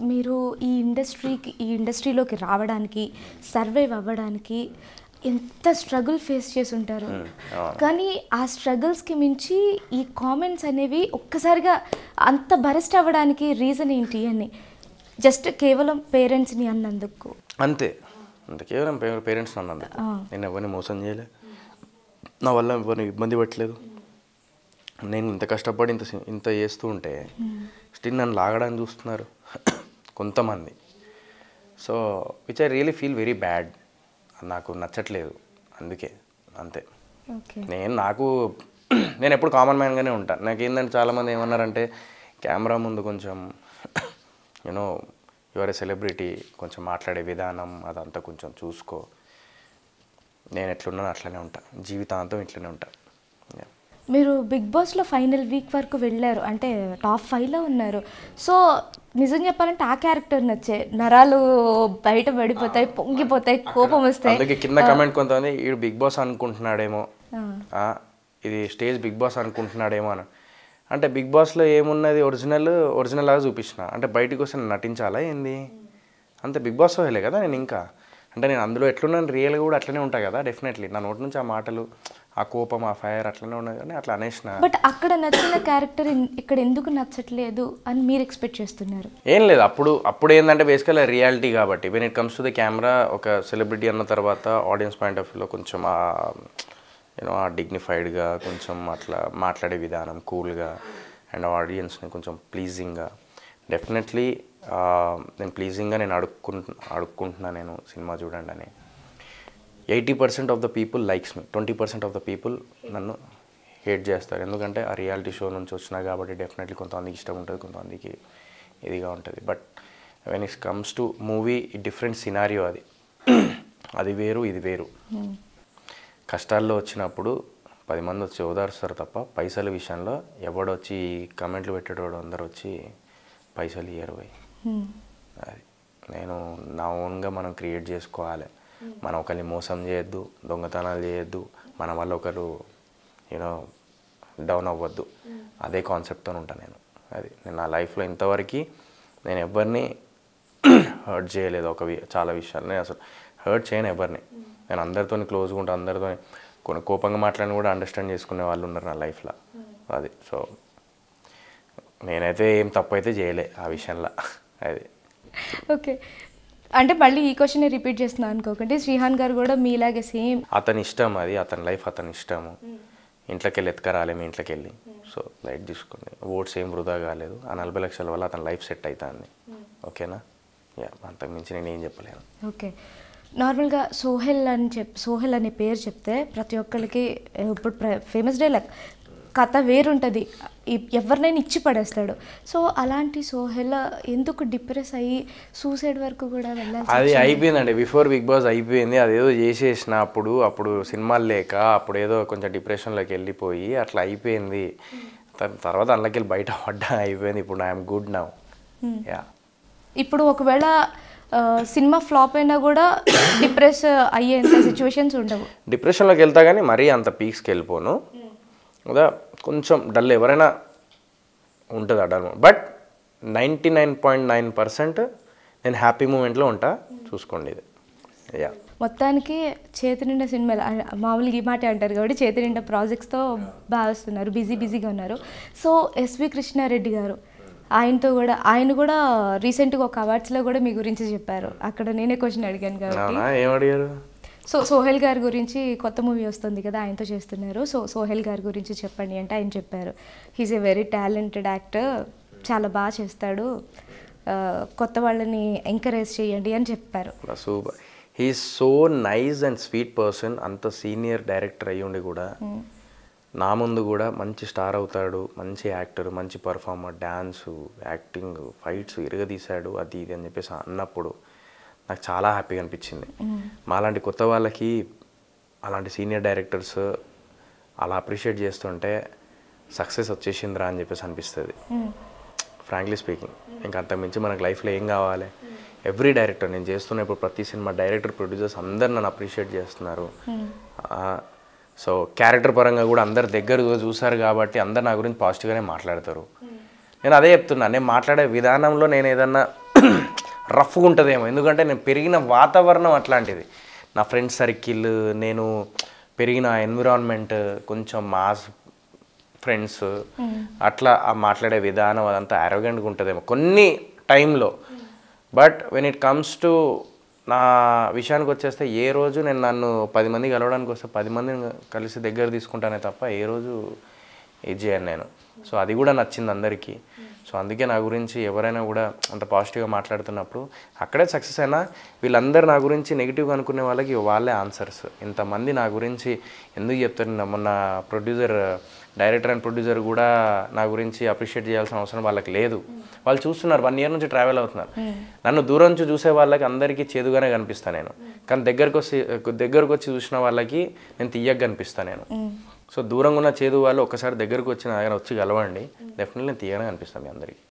మీరు ఈ ఇండస్ట్రీకి ఈ ఇండస్ట్రీలోకి రావడానికి సర్వైవ్ అవ్వడానికి ఎంత స్ట్రగుల్ ఫేస్ చేసి ఉంటారు అవును. కానీ ఆ స్ట్రగుల్స్కి మించి ఈ కామెంట్స్ అనేవి ఒక్కసారిగా అంత బరెస్ట్ అవ్వడానికి రీజన్ ఏంటి అని జస్ట్ కేవలం పేరెంట్స్ని అన్నందుకు అంతే అంతే కేవలం పేరెంట్స్ అన్నది నేను ఎవరిని మోసం చేయలే నా వల్ల ఎవరిని ఇబ్బంది పెట్టలేదు నేను ఇంత కష్టపడి ఇంత సి- ఇంత చేస్తూ ఉంటే స్టిల్ నన్ను లాగడానికి చూస్తున్నారు కొంతమంది so which I really feel very bad నాకు నచ్చట్లేదు అందుకే అంతే ఓకే నేను నాకు నేను ఎప్పుడు కామన్ మ్యాన్గానే ఉంటాను నాకు ఏంటంటే చాలామంది ఏమన్నారంటే కెమెరా ముందు కొంచెం యూనో యువర్ ఏ సెలబ్రిటీ కొంచెం మాట్లాడే విధానం అదంతా కొంచెం చూసుకో నేను ఎట్లున్నాను అట్లనే ఉంటా జీవితాంతం ఇట్లనే ఉంటా Yeah. మీరు బిగ్ బాస్లో ఫైనల్ వీక్ వరకు వెళ్ళారు అంటే టాప్ ఫైవ్లో ఉన్నారు సో నిజం చెప్పాలంటే ఆ క్యారెక్టర్ నచ్చే నరాలు బయట పడిపోతాయి పొంగిపోతాయి కోపం వస్తాయి అందుకే కింద కమెంట్ కొంతమంది ఈడు బిగ్ బాస్ అనుకుంటున్నాడేమో ఆ. ఆ, ఇది స్టేజ్ బిగ్ బాస్ అనుకుంటున్నాడేమో అని అంటే బిగ్ బాస్లో ఏమున్నది ఒరిజినల్ ఒరిజినల్ లాగా చూపించిన అంటే బయటకు వస్తే నేను నటించాలా ఏంది అంతే బిగ్ బాస్ వెళ్ళే కదా నేను ఇంకా అంటే నేను అందులో ఎట్లున్నాను రియల్గా కూడా అట్లనే ఉంటా కదా డెఫినెట్లీ నా నోటి నుంచి ఆ మాటలు ఆ కోపం ఆ ఫైర్ అట్లనే ఉన్నది కానీ అట్లా అనేసిన బట్ అక్కడ నచ్చిన క్యారెక్టర్ ఇక్కడ ఎందుకు నచ్చట్లేదు అని మీరు ఎక్స్పెక్ట్ చేస్తున్నారు ఏం లేదు అప్పుడు అప్పుడు ఏంటంటే బేసికల్ రియాలిటీ కాబట్టి when it comes to the camera ఒక సెలబ్రిటీ అన్న తర్వాత ఆడియన్స్ పాయింట్ ఆఫ్ వ్యూలో కొంచెం ఆ యూనో ఆ డిగ్నిఫైడ్గా కొంచెం అట్లా మాట్లాడే విధానం కూల్గా అండ్ ఆడియన్స్ని కొంచెం ప్లీజింగ్గా డెఫినెట్లీ నేను ప్లీజింగ్గా నేను అడుక్కుంటు అడుక్కుంటున్నా నేను సినిమా చూడండి అని eighty percent of the people likes me twenty percent of the people నన్ను హేట్ చేస్తారు ఎందుకంటే ఆ రియాలిటీ షో నుంచి వచ్చినా కాబట్టి డెఫినెట్లీ కొంతమందికి ఇష్టం ఉంటుంది కొంతమందికి ఇదిగా ఉంటుంది but when it comes to movie different scenario అది అది వేరు ఇది వేరు కష్టాల్లో వచ్చినప్పుడు పది మంది వచ్చి ఓదారుస్తారు తప్ప పైసల విషయంలో ఎవడొచ్చి కమెంట్లు పెట్టేటోడు అందరు వచ్చి పైసలు ఇయ్యరు పోయి Hmm. అది నేను నా ఓన్గా మనం క్రియేట్ చేసుకోవాలి మనం ఒకరిని మోసం చేయొద్దు దొంగతనాలు చేయొద్దు మన వల్ల ఒకరు యూనో డౌన్ అవ్వద్దు అదే కాన్సెప్ట్తో ఉంటాను నేను అది నేను నా లైఫ్లో ఇంతవరకు నేను ఎవరిని హర్ట్ చేయలేదు ఒక వి- చాలా విషయాలు నేను అసలు హర్ట్ చేయను ఎవరిని నేను అందరితో క్లోజ్గా ఉంటాను అందరితో కొన్ని కోపంగా మాట్లాడిన కూడా అండర్స్టాండ్ చేసుకునే వాళ్ళు ఉన్నారు నా లైఫ్లో అది సో నేనైతే ఏం తప్పు అయితే చేయలే ఆ విషయంలో అది ఓకే అంటే మళ్ళీ ఈ క్వశ్చన్ రిపీట్ చేస్తున్నాను అనుకోకండి శ్రీహాన్ గారు కూడా మీలాగే సేమ్ అతని ఇష్టం అది అతని లైఫ్ అతని ఇష్టము ఇంట్లోకి వెళ్ళి ఎత్తుకరాలే మీ ఇంట్లోకి వెళ్ళి సో లైట్ తీసుకోండి ఓట్స్ ఏం వృధా కాలేదు ఆ నలభై లక్షల వల్ల అతని లైఫ్ సెట్ అవుతుంది ఓకేనా యా అంతకు మించి నేను ఏం చెప్పలేను ఓకే నార్మల్గా సోహెల్ అని చెప్ సోహెల్ అనే పేరు చెప్తే ప్రతి ఒక్కరికి ఆ, ఇప్పుడు ఫేమస్ డైలాగ్ కథ వేరుంటుంది ఈ- ఎవరినైనా ఇచ్చి పడేస్తాడు సో అలాంటి సోహెల్ ఎందుకు డిప్రెస్ అయ్యి సూసైడ్ వరకు కూడా వెళ్ళాల్సి అది అయిపోయిందండి బిఫోర్ బిగ్ బాస్ అయిపోయింది అదేదో చేసేసిన అప్పుడు అప్పుడు సినిమాలు లేక అప్పుడు ఏదో కొంచెం డిప్రెషన్లోకి వెళ్ళిపోయి అట్లా అయిపోయింది తర్- తర్వాత అందులోకి వెళ్ళి బయట పడ్డా అయిపోయింది ఇప్పుడు ఐఎమ్ గుడ్ నౌ యా ఇప్పుడు ఒకవేళ ఆ, సినిమా ఫ్లాప్ అయినా కూడా డిప్రెస్ అయ్యేంత సిచ్యువేషన్స్ ఉండవు డిప్రెషన్లోకి వెళ్తా కానీ మరీ అంత పీక్స్కి వెళ్ళిపోను కదా కొంచెం డల్ ఎవరైనా ఉంటుంది ఆ dull but ninety nine point nine percent నేను హ్యాపీ మూమెంట్లో ఉంటా చూసుకోండి ఇది యా మొత్తానికి చేతి నిండా సినిమాలు ఆ- మామూలుగా ఈ మాట అంటారు కాబట్టి చేతి నిండా ప్రాజెక్ట్స్తో బాగా వస్తున్నారు బిజీ బిజీగా ఉన్నారు సో ఎస్వి కృష్ణారెడ్డి గారు ఆయనతో కూడా ఆయన కూడా రీసెంట్గా ఒక అవార్డ్స్లో కూడా మీ గురించి చెప్పారు అక్కడ నేనే క్వశ్చన్ అడిగాను కాబట్టి అవునా ఏం అడిగారు సో సోహెల్ గారి గురించి కొత్త మూవీ వస్తుంది కదా ఆయనతో చేస్తున్నారు సో సోహెల్ గారి గురించి చెప్పండి అంటే ఆయన చెప్పారు he's a very talented actor చాలా బాగా చేస్తాడు ఆ, కొత్త వాళ్ళని ఎంకరేజ్ చేయండి అని చెప్పారు super he so nice and sweet person అంత సీనియర్ డైరెక్టర్ అయ్యి ఉండి కూడా నా ముందు కూడా మంచి స్టార్ అవుతాడు మంచి యాక్టర్ మంచి పర్ఫార్మర్ డ్యాన్సు యాక్టింగ్ ఫైట్స్ ఇరగదీశాడు అది ఇది అని చెప్పేసి అన్నప్పుడు నాకు చాలా హ్యాపీగా అనిపించింది మాలాంటి కొత్త వాళ్ళకి అలాంటి సీనియర్ డైరెక్టర్స్ అలా అప్రిషియేట్ చేస్తుంటే సక్సెస్ వచ్చేసిందిరా అని చెప్పేసి అనిపిస్తుంది ఫ్రాంక్లీ స్పీకింగ్ ఇంకా అంతకుమించి మనకు లైఫ్లో ఏం కావాలి ఎవ్రీ డైరెక్టర్ నేను చేస్తున్న ఇప్పుడు ప్రతి సినిమా డైరెక్టర్ ప్రొడ్యూసర్స్ అందరు నన్ను అప్రిషియేట్ చేస్తున్నారు సో క్యారెక్టర్ పరంగా కూడా అందరు దగ్గర చూసారు కాబట్టి అందరు నా గురించి పాజిటివ్గానే మాట్లాడతారు నేను అదే చెప్తున్నా నేను మాట్లాడే విధానంలో నేను ఏదన్నా రఫ్గా ఉంటుందేమో ఎందుకంటే నేను పెరిగిన వాతావరణం అట్లాంటిది నా ఫ్రెండ్స్ సర్కిల్ నేను పెరిగిన ఎన్విరాన్మెంట్ కొంచెం మాస్ ఫ్రెండ్స్ అట్లా ఆ మాట్లాడే విధానం అదంతా అరోగెంట్గా ఉంటుందేమో కొన్ని టైంలో but when it comes to నా విషయానికి వచ్చేస్తే ఏ రోజు నేను నన్ను పది మంది కలవడానికి వస్తే పది మందిని కలిసి దగ్గర తీసుకుంటానే తప్ప ఏ రోజు ఇది చేయను నేను సో అది కూడా నచ్చింది అందరికీ సో అందుకే నా గురించి ఎవరైనా కూడా అంత పాజిటివ్గా మాట్లాడుతున్నప్పుడు అక్కడే సక్సెస్ అయినా వీళ్ళందరూ నా గురించి నెగిటివ్గా అనుకునే వాళ్ళకి వాళ్ళే ఆన్సర్స్ ఇంతమంది నా గురించి ఎందుకు చెప్తారు నిన్న మొన్న ప్రొడ్యూసర్ డైరెక్టర్ అండ్ ప్రొడ్యూసర్ కూడా నా గురించి అప్రిషియేట్ చేయాల్సిన అవసరం వాళ్ళకి లేదు వాళ్ళు చూస్తున్నారు వన్ ఇయర్ నుంచి ట్రావెల్ అవుతున్నారు నన్ను దూరం నుంచి చూసే వాళ్ళకి అందరికీ చేదుగానే కనిపిస్తాను నేను కానీ దగ్గరకు వచ్చి దగ్గరకు వచ్చి చూసిన వాళ్ళకి నేను తీయగా కనిపిస్తాను నేను సో దూరంగా ఉన్న చేదు వాళ్ళు ఒకసారి దగ్గరకు వచ్చి నా దగ్గర వచ్చి కలవండి డెఫినెట్లీ నేను తీయగానే కనిపిస్తాను మీ అందరికీ